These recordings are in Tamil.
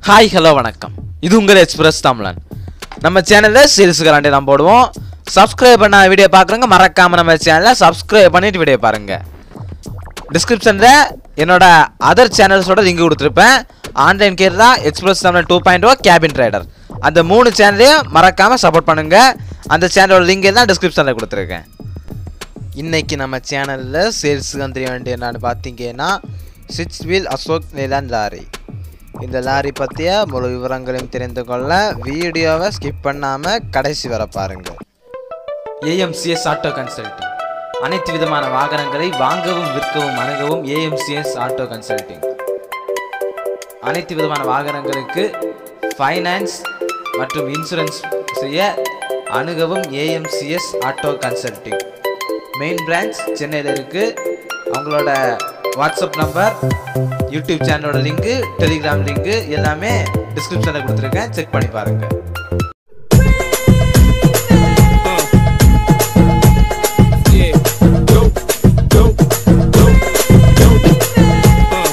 ஹாய் ஹலோ வணக்கம் இது உங்கள் எக்ஸ்பிரஸ் தமிழன் நம்ம சேனலில் சேல்ஸ் கரண்டி தான் போடுவோம் சப்ஸ்கிரைப் பண்ண வீடியோ பார்க்குறவங்க மறக்காமல் நம்ம சேனலை சப்ஸ்கிரைப் பண்ணிட்டு வீடியோ பாருங்கள் டிஸ்கிரிப்ஷனில் என்னோட அதர் சேனல்ஸோட லிங்க் கொடுத்துருப்பேன் ஆன்லைன் கேர் தான் express Tamilan two point O cabin rider அந்த மூணு சேனலையும் மறக்காமல் சப்போர்ட் பண்ணுங்கள் அந்த சேனலோட லிங்க் தான் டிஸ்கிரிப்ஷனில் கொடுத்துருக்கேன் இன்னைக்கு நம்ம சேனலில் சேல்ஸுக்கு வந்துட வேண்டிய என்னன்னு பார்த்தீங்கன்னா six wheel Ashok Leyland lorry இந்த லாரி பற்றிய முழு விவரங்களையும் தெரிந்து கொள்ள வீடியோவை ஸ்கிப் பண்ணாமல் கடைசி வர பாருங்க ஏஎம்சிஎஸ் ஆட்டோ கன்சல்டிங் அனைத்து விதமான வாகனங்களை வாங்கவும் விற்கவும் அணுகவும் ஏஎம்சிஎஸ் ஆட்டோ கன்சல்டிங் அனைத்து விதமான வாகனங்களுக்கு ஃபைனான்ஸ் மற்றும் இன்சூரன்ஸ் செய்ய அணுகவும் AMCS auto consulting main branch சென்னையில் இருக்குது அவங்களோட வாட்ஸ்அப் நம்பர் யூடியூப் சேனலோட லிங்க்கு டெலிகிராம் லிங்க்கு எல்லாமே டிஸ்கிரிப்ஷனில் கொடுத்துருக்கேன் செக் பண்ணி பாருங்கள் Yeah, go, go, go, go. Uh.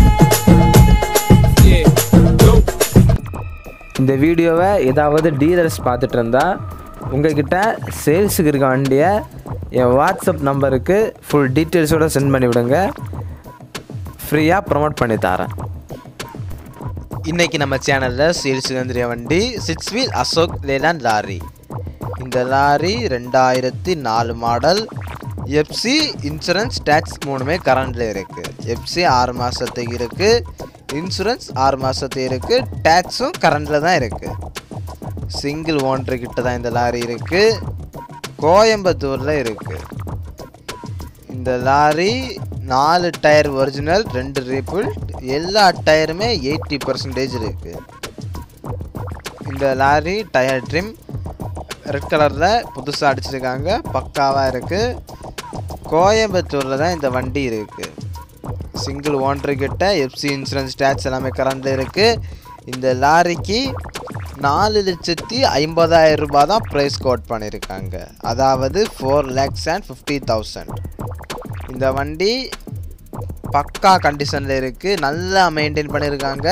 Yeah, go. இந்த வீடியோவை ஏதாவது டீலர்ஸ் பார்த்துட்டு இருந்தா உங்ககிட்ட சேல்ஸுக்கு இருக்க வண்டியை என் வாட்ஸ்அப் நம்பருக்கு ஃபுல் டீட்டெயில்ஸோட சென்ட் பண்ணி விடுங்க ஃப்ரீயாக ப்ரொமோட் பண்ணி தரேன் இன்னைக்கு நம்ம சேனலில் சேல்ஸுக்கு வந்துரிய வண்டி six wheel Ashok Leyland lorry இந்த லாரி ரெண்டாயிரத்தி நாலு மாடல் எஃப்சி இன்சூரன்ஸ் டேக்ஸ் மூணுமே கரண்டில் இருக்குது எஃப்சி ஆறு மாதத்துக்கு இருக்குது இன்சூரன்ஸ் ஆறு மாதத்துக்கு இருக்குது டேக்ஸும் கரண்டில் தான் இருக்குது சிங்கிள் ஓனர் கிட்ட தான் இந்த லாரி இருக்குது கோயம்புத்தூரில் இருக்குது இந்த லாரி நாலு டயர் ஒரிஜினல் ரெண்டு ரீபில்ட் எல்லா டயருமே எயிட்டி பர்சன்டேஜ் இருக்குது இந்த லாரி டயர் ட்ரிம் ரெட் கலரில் புதுசாக அடிச்சிருக்காங்க பக்காவாக இருக்குது கோயம்புத்தூரில் தான் இந்த வண்டி இருக்குது சிங்கிள் ஓனர் கிட்ட எஃப்சி இன்சூரன்ஸ் டேக்ஸ் எல்லாமே கரண்டில் இருக்குது இந்த லாரிக்கு நாலு லட்சத்தி ஐம்பதாயிரம் ரூபாய் தான் ப்ரைஸ் கோட் பண்ணியிருக்காங்க அதாவது four lakhs and fifty thousand இந்த வண்டி பக்கா கண்டிஷனில் இருக்குது நல்லா மெயின்டைன் பண்ணியிருக்காங்க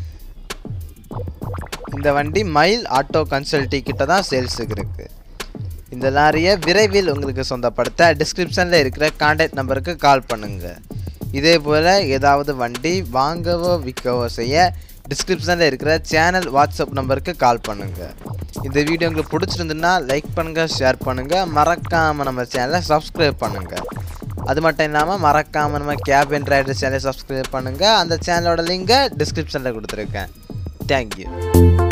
இந்த வண்டி மைல் ஆட்டோ கன்சல்டி கிட்ட தான் சேல்ஸுக்கு இருக்குது இந்த லாரியை விரைவில் உங்களுக்கு சொந்தப்படுத்த டிஸ்கிரிப்ஷனில் இருக்கிற கான்டாக்ட் நம்பருக்கு கால் பண்ணுங்கள் இதே போல் ஏதாவது வண்டி வாங்கவோ விற்கவோ செய்ய டிஸ்கிரிப்ஷனில் இருக்கிற சேனல் வாட்ஸ்அப் நம்பருக்கு கால் பண்ணுங்கள் இந்த வீடியோ உங்களுக்கு பிடிச்சிருந்துன்னா லைக் பண்ணுங்கள் ஷேர் பண்ணுங்கள் மறக்காமல் நம்ம சேனலை சப்ஸ்கிரைப் பண்ணுங்கள் அது மட்டும் இல்லாமல் மறக்காமல் நம்ம கேபின் ரைடர் சேனலை சப்ஸ்கிரைப் பண்ணுங்கள் அந்த சேனலோட லிங்கை டிஸ்கிரிப்ஷனில் கொடுத்துருக்கேன் தேங்க்யூ